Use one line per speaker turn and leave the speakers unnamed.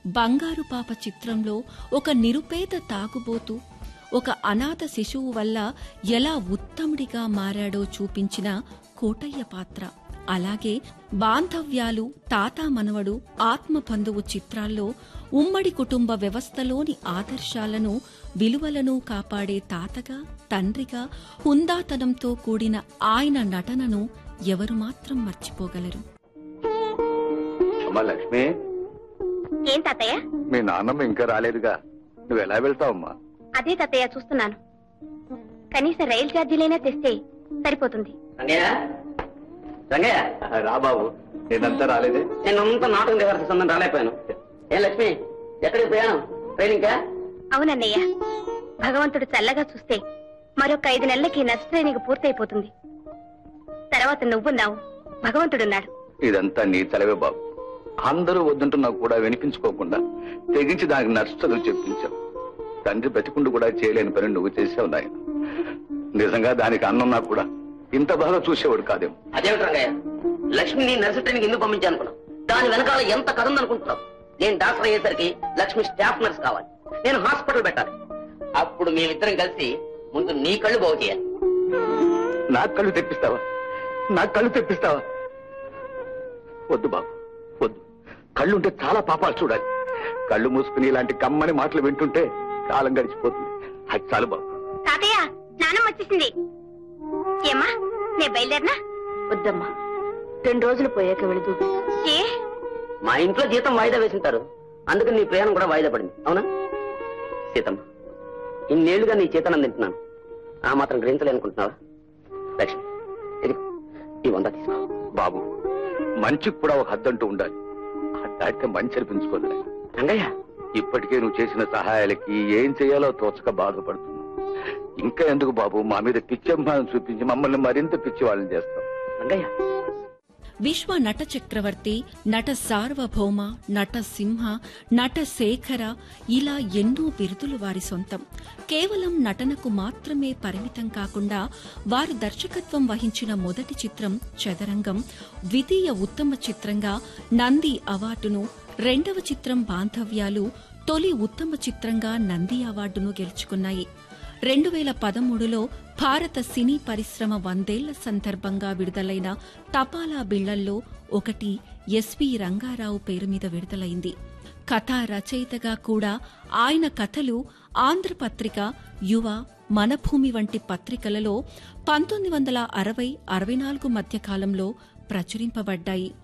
బంగారు పాప చిత్రంలో ఒక నిరుపేద తాగుబోతు ఒక అనాథ శిశువు వల్ల ఎలా ఉత్తముడిగా మారాడో చూపించిన కోటయ్య పాత్ర అలాగే బాంధవ్యాలు తాత మనవడు ఆత్మ బంధువు చిత్రాల్లో ఉమ్మడి కుటుంబ వ్యవస్థలోని ఆదర్శాలను విలువలను కాపాడే తాతగా తండ్రిగా హుందాతనంతో కూడిన ఆయన నటనను ఎవరు మాత్రం మర్చిపోగలరు
అమ్మా లక్ష్మి
ఏం తాతయ్య
మీ నాన్నమ్మ ఇంకా రాలేదుగా నువ్వు ఎలా వెళ్తావమ్మా
అదే తాతయ్య చూస్తున్నాను కనీసం రైలు ఛార్జీలైనా తెస్తే సరిపోతుంది
రంగయ్య రంగయ్య
రా బాబు నేనంతా రాలేదే
నేను అంతా నాటకం రిహార్సల్ రాలేకపోయాను ఏ లక్ష్మి ఎక్కడికి పోయాను ట్రైనింగ్
అవునన్నయ్య భగవంతుడు చల్లగా చూస్తే మరొక ఐదు నెలలకి నర్స్ ట్రైనింగ్ పూర్తయిపోతుంది తర్వాత నువ్వున్నావు భగవంతుడున్నాడు
ఇదంతా నీ తలవే బాబు అందరూ వద్దంటున్నా కూడా వినిపించుకోకుండా తెగించి దానికి నర్సు చదువు చెప్పించావు తండ్రి బతికుండు కూడా చేయలేని పని నువ్వు చేసావు నాయన నిజంగా దానికి అన్నున్నా కూడా ఇంత బాగా చూసేవాడు కాదేమో
అదేమిటి రంగయ్య లక్ష్మిని నర్సు ట్రైనింగ్ ఎందుకు పంపించాను అనుకున్నావు దాని వెనకాల ఎంత కథ ఉందనుకుంటున్నావు నేను డాక్టర్ అయ్యేసరికి లక్ష్మి స్టాఫ్ నర్స్ కావాలి నేను హాస్పిటల్ పెట్టాలి అప్పుడు మేమిద్దరం కలిసి ముందు నీ కళ్ళు బాగు చేయాలి
నా కళ్ళు తెప్పిస్తావా నా కళ్ళు తెప్పిస్తావా వద్దు బాబు వద్దు కళ్ళుంటే చాలా పాపాలు చూడాలి కళ్ళు మూసుకుని ఇలాంటి కమ్మని మాటలు వింటుంటే కాలం గడిచిపోతుంది అది చాలు బాబు
తాతయ్య స్నానం వచ్చేసింది ఏమ్మా నే బయలుదేరినా
వద్దమ్మా రెండు రోజులు పోయాక వెళుదు
ఏ
మా ఇంట్లో జీతం వాయిదా వేసింటారు అందుకని నీ ప్రయాణం కూడా వాయిదా పడింది అవునా సీతమ్మ ఇన్నేళ్లుగా నీ చేతనం తింటున్నాను ఆ మాత్రం గ్రహించలేనుకుంటున్నావా లక్ష్మి ఇది ఈ వంద తీసుకో
బాబు మంచికి కూడా ఒక హద్దంటూ ఉండాలి ఆ దాటితే మంచి అనిపించుకోలే
రంగయ్య
ఇప్పటికే నువ్వు చేసిన సహాయాలకి ఏం చేయాలో తోచక బాధపడుతున్నావు ఇంకా ఎందుకు బాబు మా మీద పిచ్చంభానం చూపించి మమ్మల్ని మరింత పిచ్చి వాళ్ళని చేస్తాం
రంగయ్య
విశ్వ నట చక్రవర్తి నట సార్వభౌమ నట సింహ నట శేఖర ఇలా ఎన్నో బిరుదులు వారి సొంతం కేవలం నటనకు మాత్రమే పరిమితం కాకుండా వారు దర్శకత్వం వహించిన మొదటి చిత్రం చదరంగం ద్వితీయ ఉత్తమ చిత్రంగా నంది అవార్డును రెండవ చిత్రం బాంధవ్యాలు తొలి ఉత్తమ చిత్రంగా నంది అవార్డును గెలుచుకున్నాయి రెండు వేల పదమూడులో భారత సినీ పరిశ్రమ వందేళ్ల సందర్భంగా విడుదలైన తపాలా బిళ్లల్లో ఒకటి ఎస్వి రంగారావు పేరు మీద విడుదలైంది కథా రచయితగా కూడా ఆయన కథలు ఆంధ్రపత్రిక యువ మనభూమి వంటి పత్రికలలో పంతొమ్మిది వందల అరవై అరవై నాలుగు మధ్య కాలంలో ప్రచురింపబడ్డాయి